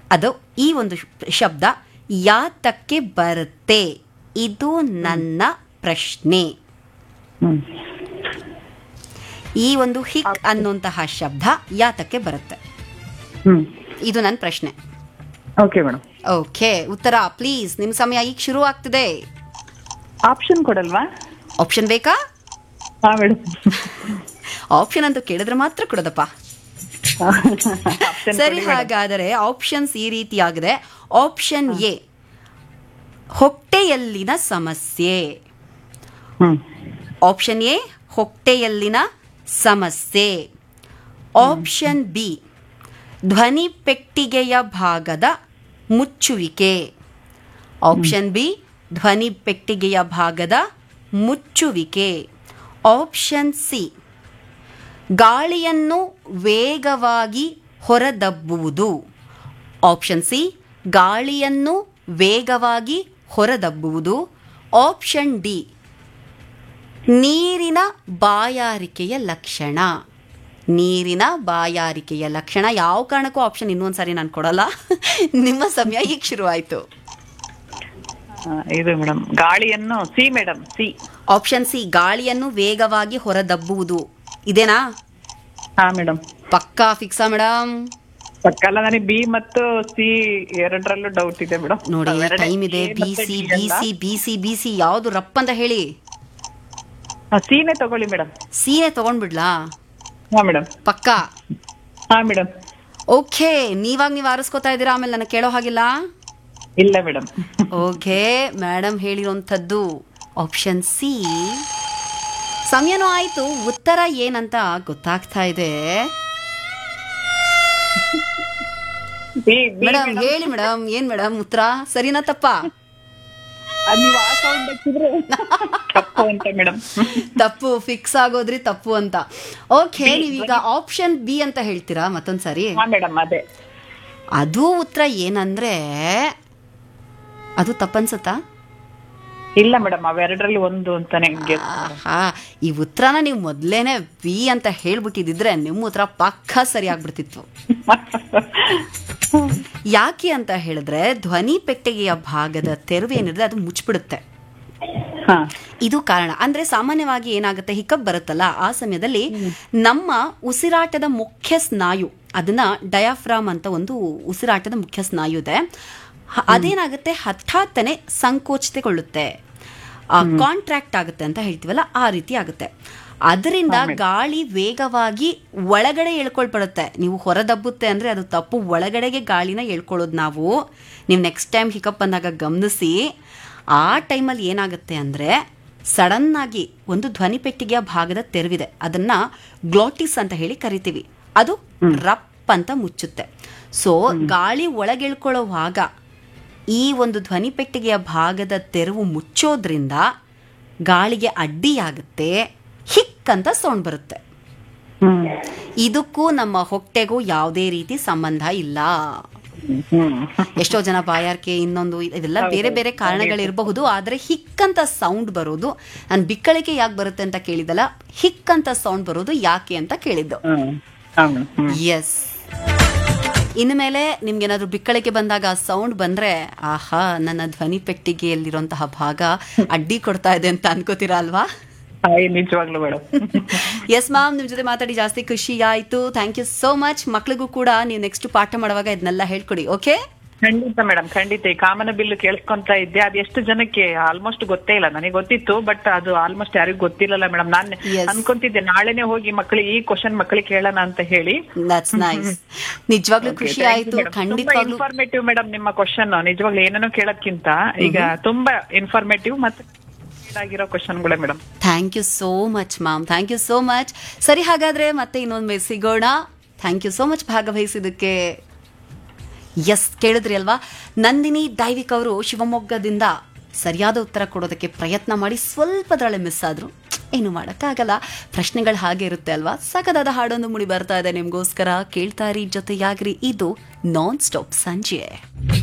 ಅದು ಈ ಒಂದು ಶಬ್ದ ಯಾತಕ್ಕೆ ಬರುತ್ತೆ ಇದು ನನ್ನ ಪ್ರಶ್ನೆ ಹ್ಮ್ ಈ ಒಂದು ಹಿಕ್ ಅನ್ನುವಂತಹ ಶಬ್ದ ಯಾತಕ್ಕೆ ಬರುತ್ತೆ ಹ್ಮ್ ಇದು ನನ್ನ ಪ್ರಶ್ನೆ ಓಕೆ ಮೇಡಮ್ ಓಕೆ ಉತ್ತರ ಪ್ಲೀಸ್ ನಿಮ್ಮ ಸಮಯ ಈಗ ಶುರು ಆಗ್ತಿದೆ ಆಪ್ಷನ್ ಕೊಡಲ್ವಾ ಆಪ್ಷನ್ ಬೇಕಾ ಹಾ ಮೇಡಮ್ ಆಪ್ಷನ್ ಅಂತ ಕೇಳಿದ್ರೆ ಮಾತ್ರ ಕೊಡೋದಪ್ಪ ಸರಿ ಹಾಗಾದರೆ ಆಪ್ಷನ್ಸ್ ಈ ರೀತಿಯಾಗಿದೆ ಆಪ್ಷನ್ ಎ ಹೊಟ್ಟೆಯಲ್ಲಿನ ಸಮಸ್ಯೆ ಹ್ಮ್ ಆಪ್ಷನ್ ಎ ಹೊಟ್ಟೆಯಲ್ಲಿನ ಸಮಸ್ಯೆ ಆಪ್ಷನ್ ಬಿ ಧ್ವನಿ ಪೆಟ್ಟಿಗೆಯ ಭಾಗದ ಮುಚ್ಚುವಿಕೆ ಆಪ್ಷನ್ ಬಿ ಧ್ವನಿ ಪೆಟ್ಟಿಗೆಯ ಭಾಗದ ಮುಚ್ಚುವಿಕೆ ಆಪ್ಷನ್ ಸಿ ಗಾಳಿಯನ್ನು ವೇಗವಾಗಿ ಹೊರದಬ್ಬುವುದು ಆಪ್ಷನ್ ಸಿ ಗಾಳಿಯನ್ನು ವೇಗವಾಗಿ ಹೊರದಬ್ಬುವುದು ಆಪ್ಷನ್ ಡಿ ನೀರಿನ ಬಾಯಾರಿಕೆಯ ಲಕ್ಷಣ ನೀರಿನ ಬಾಯಾರಿಕೆಯ ಲಕ್ಷಣ ಯಾವ ಕಾರಣಕ್ಕೂ ಆಪ್ಷನ್ ಇನ್ನೊಂದು ಸಾರಿ ನಾನು ಕೊಡಲ್ಲ ನಿಮ್ಮ ಸಮಯ ಈಗ ಶುರುವಾಯಿತು ಆ, ಇದು ಮೇಡಮ್ ಗಾಳಿಯನ್ನು C madam C option C ಗಾಳಿಯನ್ನು ವೇಗವಾಗಿ ಹೊರದಬ್ಬುವುದು ಇದೇನಾ ಹಾ ಮೇಡಮ್ ಪಕ್ಕಾ ಫಿಕ್ಸಾ ಮೇಡಮ್ ಪಕ್ಕಲ್ಲ ನನಗೆ ಬಿ ಮತ್ತು ಸಿ ಎರಡರಲ್ಲೂ ಡೌಟ್ ಇದೆ ಮೇಡಮ್ ನೋಡಿ ಟೈಮ್ ಇದೆ B C B C B C B C ಯಾವುದು ರಪ್ ಅಂತ ಹೇಳಿ ಸಿನೇ ತಗೊಳ್ಳಿ ಮೇಡಮ್ ಸಿನೇ ತಗೊಂಡ್ಬಿಡ್ಲಾ ಹಾ ಮೇಡಮ್ ಪಕ್ಕಾ ಹಾ ಮೇಡಮ್ ಓಕೆ ನೀವಾಗ ನೀವು ಆರಿಸ್ಕೋತಾ ಇದ್ದೀರಾ ಆಮೇಲೆ ನನಗೆ ಕೇಳೋ ಹಾಗಿಲ್ಲ ಇಲ್ಲ ಮೇಡಮ್ ಓಕೆ ಮೇಡಮ್ ಹೇಳಿರುವಂಥದ್ದು ಆಪ್ಷನ್ ಸಿ ಸಮಯನೂ ಆಯ್ತು ಉತ್ತರ ಏನಂತ ಗೊತ್ತಾಗ್ತಾ ಇದೆ ಬಿ ಬಿ ಮೇಡಮ್ ಹೇಳಿ ಮೇಡಮ್ ಏನ್ ಮೇಡಮ್ ಉತ್ತರ ಸರಿನಾ ತಪ್ಪಾ ನೀವು ಆ ಸೌಂಡ್ ಹಚ್ಚಿದ್ರೆ ತಪ್ಪು ಅಂತ ಮೇಡಮ್ ತಪ್ಪು ಫಿಕ್ಸ್ ಆಗೋದ್ರಿ ತಪ್ಪು ಅಂತ ಓಕೆ ನೀವೀಗ ಆಪ್ಷನ್ ಬಿ ಅಂತ ಹೇಳ್ತೀರಾ ಮತ್ತೊಂದ್ಸರಿ ಹಾ ಮೇಡಮ್ ಅದೇ ಅದು ಉತ್ತರ ಏನಂದ್ರೆ ಅದು ತಪ್ಪನ್ಸತ್ತಾ ಇಲ್ಲ ಮೇಡಮ್ ಅವೆರಡರಲ್ಲಿ ಒಂದು ಅಂತಾನೆ guess. ಆಹಾ ಈ ಉತ್ತರನ ನೀವು ಮೊದ್ಲೇನೆ ಬಿ ಅಂತ ಹೇಳ್ಬಿಟ್ಟಿದ್ರೆ ನಿಮ್ಮ ಉತ್ತರ ಪಕ್ಕ ಸರಿ ಆಗ್ಬಿಡ್ತಿತ್ತು ಯಾಕೆ ಅಂತ ಹೇಳಿದ್ರೆ ಧ್ವನಿ ಪೆಟ್ಟಿಗೆಯ ಭಾಗದ ತೆರವು ಏನಿದೆ ಅದು ಮುಚ್ಚಿಬಿಡುತ್ತೆ ಹಾ ಇದು ಕಾರಣ ಅಂದ್ರೆ ಸಾಮಾನ್ಯವಾಗಿ ಏನಾಗುತ್ತೆ ಹಿಕಪ್ ಬರುತ್ತಲ್ಲ ಆ ಸಮಯದಲ್ಲಿ ನಮ್ಮ ಉಸಿರಾಟದ ಮುಖ್ಯ ಸ್ನಾಯು ಅದನ್ನ ಡಯಾಫ್ರಾಮ್ ಅಂತ ಒಂದು ಉಸಿರಾಟದ ಮುಖ್ಯ ಸ್ನಾಯು ಇದೆ ಹ- ಅದೇನಾಗುತ್ತೆ ಹಠಾತ್ತನೆ ಸಂಕೋಚತೆಗೊಳ್ಳುತ್ತೆ ಕಾಂಟ್ರಾಕ್ಟ್ ಆಗುತ್ತೆ ಅಂತ ಹೇಳ್ತೀವಲ್ಲ ಆ ರೀತಿ ಆಗುತ್ತೆ ಅದರಿಂದ ಗಾಳಿ ವೇಗವಾಗಿ ಒಳಗಡೆ ಎಳ್ಕೊಳ್ಪಡುತ್ತೆ ನೀವು ಹೊರದಬ್ಬುತ್ತೆ ಅಂದ್ರೆ ಅದು ತಪ್ಪು ಒಳಗಡೆಗೆ ಗಾಳಿನ ಎಳ್ಕೊಳ್ಳೋದು ನಾವು ನೀವು ನೆಕ್ಸ್ಟ್ ಟೈಮ್ ಹಿಕಪ್ ಬಂದಾಗ ಗಮನಿಸಿ ಆ ಟೈಮಲ್ಲಿ ಏನಾಗುತ್ತೆ ಅಂದರೆ ಸಡನ್ ಆಗಿ ಒಂದು ಧ್ವನಿ ಪೆಟ್ಟಿಗೆಯ ಭಾಗದ ತೆರವಿದೆ ಅದನ್ನ ಗ್ಲೋಟಿಸ್ ಅಂತ ಹೇಳಿ ಕರಿತೀವಿ ಅದು ರಪ್ ಅಂತ ಮುಚ್ಚುತ್ತೆ ಸೊ ಗಾಳಿ ಒಳಗೆಳ್ಕೊಳ್ಳೋವಾಗ ಈ ಒಂದು ಧ್ವನಿ ಪೆಟ್ಟಿಗೆಯ ಭಾಗದ ತೆರವು ಮುಚ್ಚೋದ್ರಿಂದ ಗಾಳಿಗೆ ಅಡ್ಡಿಯಾಗುತ್ತೆ ಹಿಕ್ ಅಂತ ಸೌಂಡ್ ಬರುತ್ತೆ ಹ್ಮ್ ಇದಕ್ಕೂ ನಮ್ಮ ಹೊಟ್ಟೆಗೂ ಯಾವುದೇ ರೀತಿ ಸಂಬಂಧ ಇಲ್ಲ ಹ್ಮ್ ಎಷ್ಟೋ ಜನ ಬಾಯಾರಿಕೆ ಇನ್ನೊಂದು ಇದೆಲ್ಲ ಬೇರೆ ಬೇರೆ ಕಾರಣಗಳಿರಬಹುದು ಆದರೆ ಹಿಕ್ ಅಂತ ಸೌಂಡ್ ಬರೋದು ನಾನು ಬಿಕ್ಕಳಿಕೆ ಯಾಕೆ ಬರುತ್ತೆ ಅಂತ ಕೇಳಿದಲ್ಲ ಹಿಕ್ ಅಂತ ಸೌಂಡ್ ಬರೋದು ಯಾಕೆ ಅಂತ ಕೇಳಿದ್ದು ಹ್ಮ್ ಹಾ ಮೇಡಮ್ ಹ್ಮ್ ಎಸ್ ಇನ್ಮೇಲೆ ನಿಮ್ಗೇನಾದ್ರೂ ಬಿಕ್ಕಳಿಕೆ ಬಂದಾಗ ಸೌಂಡ್ ಬಂದ್ರೆ ಆಹಾ ನನ್ನ ಧ್ವನಿ ಪೆಟ್ಟಿಗೆಯಲ್ಲಿರುವಂತಹ ಭಾಗ ಅಡ್ಡಿ ಕೊಡ್ತಾ ಇದೆ ಅಂತ ಅನ್ಕೋತೀರಾ ಅಲ್ವಾ ಹಾಯ್ ನಿಜವಾಗ್ಲೂ ಮೇಡಮ್ ಎಸ್ ಮ್ಯಾಮ್ ನಿಮ್ ಜೊತೆ ಮಾತಾಡಿ ಜಾಸ್ತಿ ಖುಷಿ ಆಯ್ತು ಥ್ಯಾಂಕ್ ಯು ಸೋ ಮಚ್ ಮಕ್ಳಿಗೂ ಕೂಡ ನೀವು ನೆಕ್ಸ್ಟ್ ಪಾಠ ಮಾಡುವಾಗ ಇದನ್ನೆಲ್ಲ ಹೇಳ್ಕೊಡಿ ಓಕೆ ಖಂಡಿತ ಮೇಡಮ್ ಖಂಡಿತ ಈ ಕಾಮನ ಬಿಲ್ಲು ಕೇಳಿಸ್ಕೊಂತ ಇದ್ದೆ ಅದು ಎಷ್ಟು ಜನಕ್ಕೆ ಆಲ್ಮೋಸ್ಟ್ ಗೊತ್ತೇ ಇಲ್ಲ ನನಗೆ ಗೊತ್ತಿತ್ತು ಬಟ್ ಅದು ಆಲ್ಮೋಸ್ಟ್ ಯಾರಿಗೂ ಗೊತ್ತಿಲ್ಲಲ್ಲ ಮೇಡಮ್ ನಾನು Yes. ಅನ್ಕೊಂತಿದ್ದೆ ನಾಳೆನೆ ಹೋಗಿ ಮಕ್ಕಳಿಗೆ ಈ ಕ್ವಶನ್ ಮಕ್ಕಳಿಗೆ ಕೇಳೋಣ ಅಂತ ಹೇಳಿ ದಟ್ಸ್ ನೈಸ್ ನಿಜವಾಗ್ಲೂ ಖುಷಿ ಆಯ್ತು ಖಂಡಿತವಾಗ್ಲೂ ಇನ್ಫಾರ್ಮೇಟಿವ್ ಮೇಡಮ್ ನಿಮ್ಮ ಕ್ವಶನ್ ನಿಜವಾಗ್ಲೂ ಏನೇನೋ ಕೇಳೋದ್ಕಿಂತ ಈಗ ತುಂಬಾ ಇನ್ಫಾರ್ಮೇಟಿವ್ ಮತ್ತೆ ಆಗಿರೋ ಕ್ವಶನ್ಗಳೇ madam thank you so much ma'am thank you so much ಸರಿ ಹಾಗಾದ್ರೆ ಮತ್ತೆ ಇನ್ನೊಂದು ಸಿಗೋಣ ಥ್ಯಾಂಕ್ ಯು ಸೋ ಮಚ್ ಭಾಗವಹಿಸಿದ್ದಕ್ಕೆ ಎಸ್ ಕೇಳಿದ್ರಿ ಅಲ್ವಾ ನಂದಿನಿ ದೈವಿಕ್ ಅವರು ಶಿವಮೊಗ್ಗದಿಂದ ಸರಿಯಾದ ಉತ್ತರ ಕೊಡೋದಕ್ಕೆ ಪ್ರಯತ್ನ ಮಾಡಿ ಸ್ವಲ್ಪದರಳೆ ಮಿಸ್ ಆದ್ರು ಏನು ಮಾಡೋಕ್ಕಾಗಲ್ಲ ಪ್ರಶ್ನೆಗಳು ಹಾಗೆ ಇರುತ್ತೆ ಅಲ್ವಾ ಸಕದಾದ ಹಾಡೊಂದು ಮುಡಿ ಬರ್ತಾ ಇದೆ ನಿಮಗೋಸ್ಕರ ಕೇಳ್ತಾ ಇರಿ ಜೊತೆಯಾಗ್ರಿ ಇದು ನಾನ್ ಸ್ಟಾಪ್ ಸಂಜೆ